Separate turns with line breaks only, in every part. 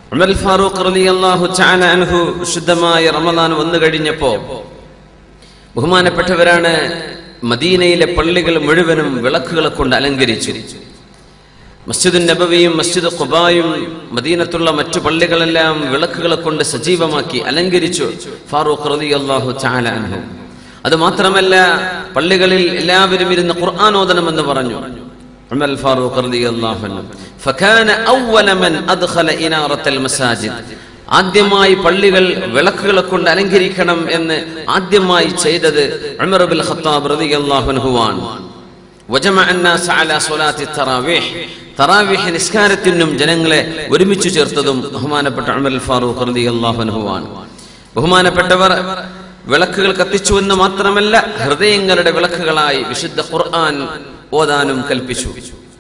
ഉമർ ഫാറൂഖ് റളിയല്ലാഹു തആല അൻഹു വിശുദ്ധമായ റമദാൻ വന്നു കഴിഞ്ഞപ്പോ ബഹുമാനപ്പെട്ടവരാണ് മദീനയിലെ പള്ളികൾ മുഴുവനും വിളക്കുകളെ കൊണ്ട് അലങ്കരിച്ചു മസ്ജിദ് നബവിയും മസ്ജിദ് ഖുബായും മദീനത്തുള്ള മറ്റു പള്ളികളെല്ലാം വിളക്കുകളെ കൊണ്ട് സജീവമാക്കി അലങ്കരിച്ചു ഫാറൂഖ് റളിയല്ലാഹു തആല അൻഹു അത് മാത്രമല്ല പള്ളികളിൽ എല്ലാവരും ഇരുന്ന് ഖുർആൻ ഓതണമെന്ന് പറഞ്ഞു ഉമർ ഫാറൂഖ് റളിയല്ലാഹു അൻഹു ഫകാന അവ്വല മൻ അദ്ഖല ഇനാറത്തൽ മസാജിദ് ആദ്യമായി പള്ളികൾ വിളക്കുകളെ കൊണ്ട് അലങ്കരിക്കണം എന്ന് ആദ്യമായി ചെയ്തത് ഉമർ ബിൻ ഖത്താബ് റളിയല്ലാഹു അൻഹുവാണ് വജമഅ അന്നാസ അലാ സ്വലാത്തി തറാവീഹ് തറാവീഹ് നിസ്കാരത്തിനും ജനങ്ങളെ ഒരുമിച്ച് ചേർത്തതും ബഹുമാനപ്പെട്ട ഉമർ ഫാറൂഖ് റളിയല്ലാഹു അൻഹുവാണ് ബഹുമാനപ്പെട്ടവർ വിളക്കുകൾ കത്തിച്ചു എന്ന് മാത്രമല്ല ഹൃദയങ്ങളുടെ വിളക്കുകളായി വിശുദ്ധ ഖുർആൻ ഓതാനും കൽപ്പിച്ചു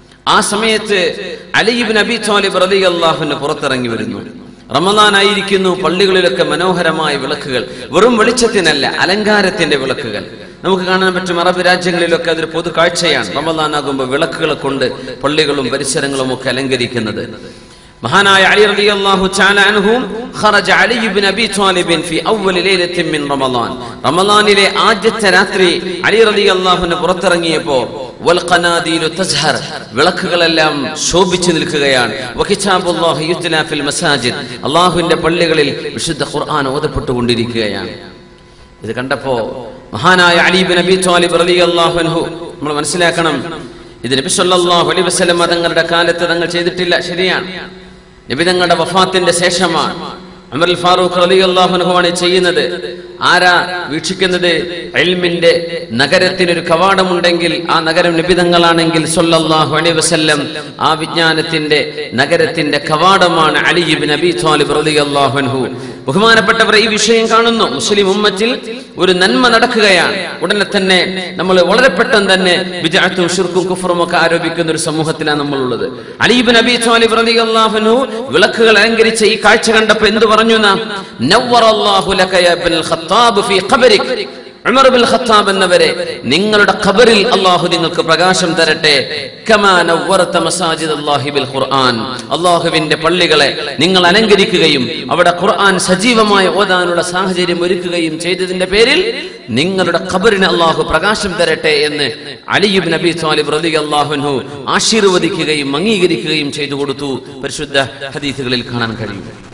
ആ സമയത്ത് അലിബിൻ അബി താലിബ് റളിയല്ലാഹുവിന് പുറത്തിറങ്ങി വരുന്നു റമദാൻ ആയിരിക്കുന്നു പള്ളികളിലൊക്കെ മനോഹരമായ വിളക്കുകൾ വെറും വെളിച്ചത്തിനല്ല അലങ്കാരത്തിന്റെ വിളക്കുകൾ നമുക്ക് കാണാൻ പറ്റും അറബ് രാജ്യങ്ങളിലൊക്കെ അതൊരു പൊതു കാഴ്ചയാണ് റമദാൻ ആകുമ്പോൾ വിളക്കുകളെ കൊണ്ട് പള്ളികളും പരിസരങ്ങളും ഒക്കെ അലങ്കരിക്കുന്നത് മഹാനായ അലി റളിയല്ലാഹു തആല അൻഹു ഖറജ അലി ഇബ്നു അബി ത്വാലിബ് ഫി അവ്വൽ ലൈലത്തിൻ മിൻ റമളാൻ റമളാനിലെ ആദ്യത്തെ രാത്രി അലി റളിയല്ലാഹുവിന് പുറത്തിറങ്ങിയപ്പോൾ വൽ ഖനാദീലു തസ്ഹർ വിളക്കുകളെല്ലാം ശോഭിച്ചു നിൽക്കുകയാണ് വകിതാബുല്ലാഹി യുത്ല ഫിൽ മസാജിദ് അല്ലാഹുവിന്റെ പള്ളികളിൽ വിശുദ്ധ ഖുർആൻ ഓതപ്പെട്ടുകൊണ്ടിരിക്കുകയാണ് ഇത് കണ്ടപ്പോ മഹാനായ അലി ഇബ്നു അബി ത്വാലിബ് റളിയല്ലാഹു അൻഹു നമ്മൾ മനസ്സിലാക്കണം ഇത് നബി സല്ലല്ലാഹു അലൈഹി വസല്ലം തങ്ങളുടെ കാലത്ത് തങ്ങൾ ചെയ്തിട്ടില്ല ശരിയാണ് നബി തങ്ങളുടെ വഫാത്തിന്റെ ശേഷമാണ് അമർ ഫാറൂഖ് റളിയല്ലാഹു അൻഹുവാണ് ചെയ്യുന്നത് ആരാ വീക്ഷിക്കുന്നത് ഇൽമിന്റെ നഗരത്തിനൊരു കവാടമുണ്ടെങ്കിൽ ആ നഗരം നിബിതങ്ങളാണെങ്കിൽ സല്ലല്ലാഹു അലൈഹി വസല്ലം ആ വിജ്ഞാനത്തിന്റെ നഗരത്തിന്റെ കവാടമാണ് അലി ഇബ്നു അബി ത്വാലിബ് റളിയല്ലാഹു അൻഹു ബഹുമാനപ്പെട്ടവർ ഈ വിഷയം കാണുന്നു മുസ്ലിം ഉമ്മത്തിൽ ഒരു നന്മ നടക്കുകയാണ് ഉടനെ തന്നെ നമ്മൾ വളരെ പെട്ടെന്ന് തന്നെ വിജാത്തും ഷിർക്കും കുഫറും ഒക്കെ ആരോപിക്കുന്ന ഒരു സമൂഹത്തിലാണ് നമ്മളുള്ളത് അലീബ് നബി ത്വാലിബ് റളിയല്ലാഹു അൻഹു വിളക്കുകൾ അലങ്കരിച്ച ഈ കാഴ്ച കണ്ടപ്പോൾ എന്ത് പറഞ്ഞു നാം നവ്വറല്ലാഹു ലക യാ ഇബ്നുൽ ഖത്താബ് ഫീ ഖബരിക് ഉമർ ബിൻ ഖത്താബ് എന്നവരെ നിങ്ങളുടെ ഖബറിൽ അള്ളാഹു നിങ്ങൾക്ക് പ്രകാശം തരട്ടെ കമാ നവ്വറത മസാജിദ് അല്ലാഹി ബിൽ ഖുർആൻ അള്ളാഹുവിന്റെ പള്ളികളെ നിങ്ങൾ അലങ്കരിക്കുകയും അവിടെ ഖുർആൻ സജീവമായി ഓതാനുള്ള സാഹചര്യം ഒരുക്കുകയും ചെയ്തതിന്റെ പേരിൽ നിങ്ങളുടെ ഖബറിന് അള്ളാഹു പ്രകാശം തരട്ടെ എന്ന് അലിയുബ് നബി സ്വാലിബ് റലി അള്ളാഹുനു ആശീർവദിക്കുകയും അംഗീകരിക്കുകയും ചെയ്തു കൊടുത്തു പരിശുദ്ധ ഹദീസുകളിൽ കാണാൻ കഴിയും